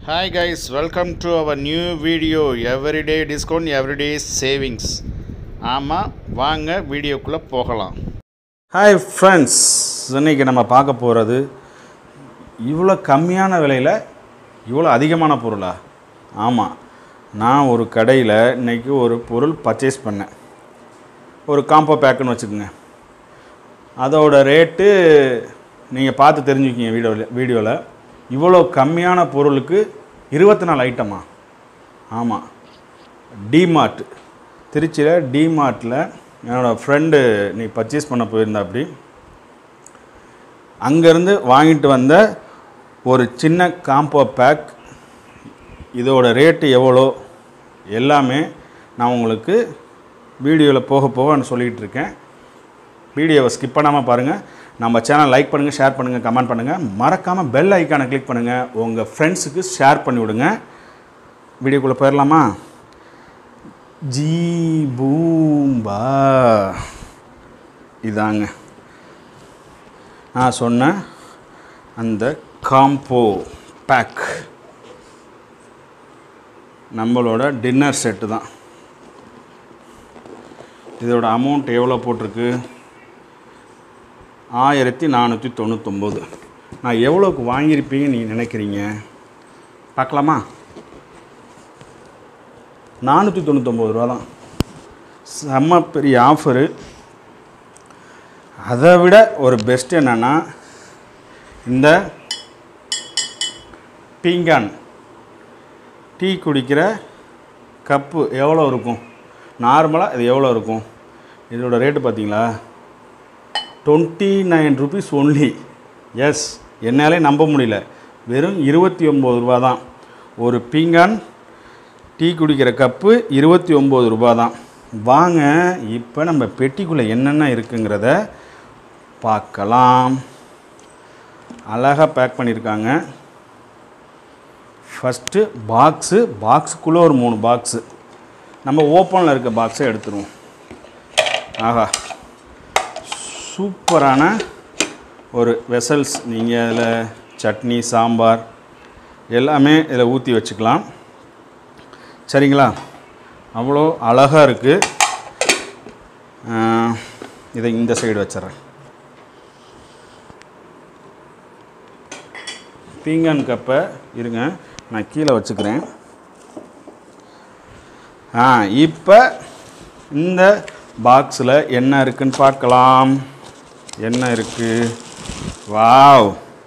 Hi guys, welcome to our new video everyday discount everyday savings ஆமாம் வாங்க வீடியோக்குள்ளே போகலாம் ஹாய் ஃப்ரெண்ட்ஸ் இன்னைக்கு நம்ம பார்க்க போகிறது இவ்வளோ கம்மியான விலையில் இவ்வளோ அதிகமான பொருளா ஆமாம் நான் ஒரு கடையில் இன்னைக்கு ஒரு பொருள் பர்ச்சேஸ் பண்ணேன் ஒரு காம்போ பேக்குன்னு வச்சுக்கோங்க அதோட ரேட்டு நீங்கள் பார்த்து தெரிஞ்சுக்கிங்க வீடியோவில் வீடியோவில் இவ்வளோ கம்மியான பொருளுக்கு இருபத்தி நாலு ஐட்டமா ஆமாம் டிமார்ட் திருச்சியில் டிமார்ட்டில் என்னோடய ஃப்ரெண்டு நீ பர்ச்சேஸ் பண்ண போயிருந்தா அப்படி அங்கேருந்து வாங்கிட்டு வந்த ஒரு சின்ன காம்போ பேக் இதோட ரேட்டு எவ்வளோ எல்லாமே நான் உங்களுக்கு வீடியோவில் போக போக நான் சொல்லிகிட்டு இருக்கேன் வீடியோவை ஸ்கிப் பண்ணாமல் பாருங்கள் நம்ம சேனல் லைக் பண்ணுங்கள் ஷேர் பண்ணுங்கள் கமெண்ட் பண்ணுங்கள் மறக்காமல் பெல் ஐக்கானை கிளிக் பண்ணுங்கள் உங்கள் ஃப்ரெண்ட்ஸுக்கு ஷேர் பண்ணி விடுங்க வீடியோக்குள்ளே போயிடலாமா ஜீ பூம்பா இதாங்க நான் சொன்ன அந்த காம்போ பேக் நம்மளோட டின்னர் செட்டு தான் இதோட அமௌண்ட் எவ்வளோ போட்டிருக்கு ஆயிரத்தி நானூற்றி தொண்ணூத்தொம்பது நான் எவ்வளோக்கு வாங்கியிருப்பீங்கன்னு நீங்கள் நினைக்கிறீங்க பார்க்கலாமா நானூற்றி தொண்ணூத்தொம்பது ரூபா தான் செம்ம பெரிய ஆஃபரு அதை விட ஒரு பெஸ்ட் என்னென்னா இந்த பீங்கான் டீ குடிக்கிற கப்பு எவ்வளோ இருக்கும் நார்மலாக இது எவ்வளோ இருக்கும் இதோட ரேட்டு பார்த்தீங்களா twenty nine rupees only yes என்னாலே நம்ப முடியல வெறும் இருபத்தி ஒம்பது ரூபா தான் ஒரு பீங்கான் டீ குடிக்கிற கப்பு இருபத்தி ஒம்பது ரூபா தான் வாங்க இப்போ நம்ம பெட்டிக்குள்ளே என்னென்ன இருக்குங்கிறத பார்க்கலாம் அழகாக பேக் பண்ணியிருக்காங்க ஃபஸ்ட்டு பாக்ஸு பாக்ஸுக்குள்ளே ஒரு மூணு பாக்ஸு நம்ம ஓப்பனில் இருக்க பாக்ஸை எடுத்துருவோம் ஆஹா சூப்பரான ஒரு வெசல்ஸ் நீங்கள் அதில் சட்னி சாம்பார் எல்லாமே இதில் ஊற்றி வச்சுக்கலாம் சரிங்களா அவ்வளோ அழகாக இருக்குது இதை இந்த சைடு வச்சிட்றேன் பீங்கான் கப்பை இருங்க நான் கீழே வச்சுக்கிறேன் ஆ இப்போ இந்த பாக்ஸில் என்ன இருக்குன்னு பார்க்கலாம் என்ன இருக்குது வாவ்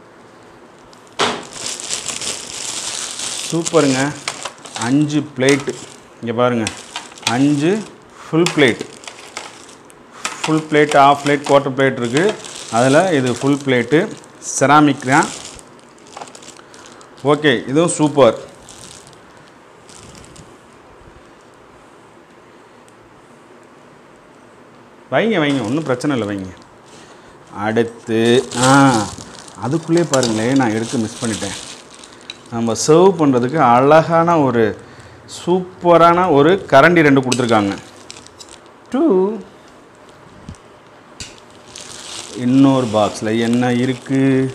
சூப்பருங்க அஞ்சு பிளேட்டு இங்கே பாருங்கள் அஞ்சு full plate full plate half plate quarter plate இருக்குது அதில் இது ஃபுல் பிளேட்டு செராமிக் தான் ஓகே இதுவும் சூப்பர் வைங்க வைங்க ஒன்றும் பிரச்சனை இல்லை வைங்க அடுத்து ஆ அதுக்குள்ளே பாருங்களேன் நான் எடுக்க மிஸ் பண்ணிட்டேன் நம்ம சர்வ் பண்ணுறதுக்கு அழகான ஒரு சூப்பரான ஒரு கரண்டி ரெண்டு கொடுத்துருக்காங்க டூ இன்னொரு பாக்ஸில் என்ன இருக்குது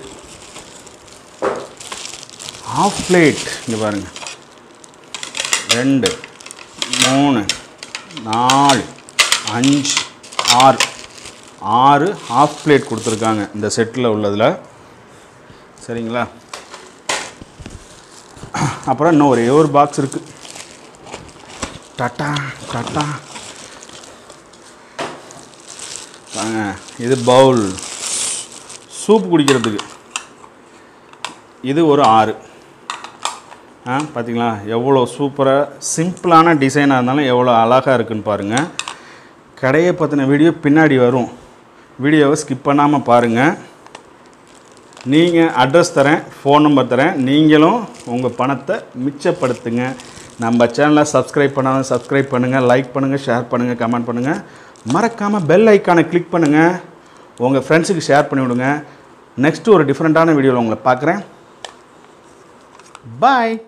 ஆஃப் பிளேட் இங்கே பாருங்கள் ரெண்டு மூணு நாலு அஞ்சு ஆறு ஆறு ஹாஃப் பிளேட் கொடுத்துருக்காங்க இந்த செட்டில் உள்ளதில் சரிங்களா அப்புறம் இன்னும் ஒரே ஒரு பாக்ஸ் இருக்குது டாட்டா டாட்டா வாங்க இது பவுல் சூப் குடிக்கிறதுக்கு இது ஒரு ஆறு ஆ பார்த்தீங்களா எவ்வளோ சூப்பராக சிம்பிளான டிசைனாக இருந்தாலும் எவ்வளோ அழகாக இருக்குன்னு பாருங்கள் கடையை பற்றின வீடியோ பின்னாடி வரும் வீடியோவை ஸ்கிப் பண்ணாமல் பாருங்கள் நீங்கள் அட்ரஸ் தரேன் ஃபோன் நம்பர் தரேன் நீங்களும் உங்கள் பணத்தை மிச்சப்படுத்துங்க நம்ம சேனலை சப்ஸ்கிரைப் பண்ணாலும் சப்ஸ்கிரைப் பண்ணுங்கள் லைக் பண்ணுங்கள் ஷேர் பண்ணுங்கள் கமெண்ட் பண்ணுங்கள் மறக்காமல் பெல் ஐக்கானை கிளிக் பண்ணுங்கள் உங்கள் ஃப்ரெண்ட்ஸுக்கு ஷேர் பண்ணி விடுங்க நெக்ஸ்ட்டு ஒரு டிஃப்ரெண்ட்டான வீடியோவில் உங்களை பார்க்குறேன் பாய்